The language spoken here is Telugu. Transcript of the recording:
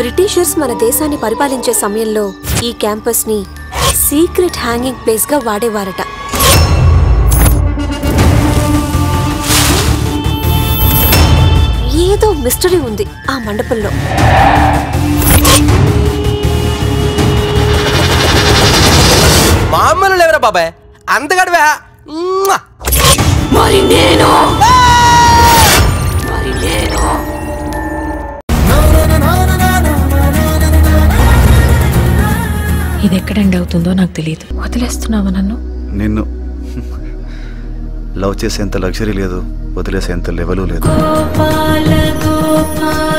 బ్రిటిషర్స్ మన దేశాన్ని పరిపాలించే సమయంలో ఈ క్యాంపస్ ని సీక్రెట్ హ్యాంగింగ్ ప్లేస్ గా వాడేవారట ఏదో మిస్టరీ ఉంది ఆ మండపంలో మామూలు లేవరా బాబాయ్ అంతగడివా మరి నేను మరి నేను ఇది ఎక్కడ ఎండ్ అవుతుందో నాకు తెలియదు వదిలేస్తున్నావా నన్ను నిన్ను లవ్ చేసేంత లగ్జరీ లేదు వదిలేసేంత లెవెలు లేదు గోపాల గోపాల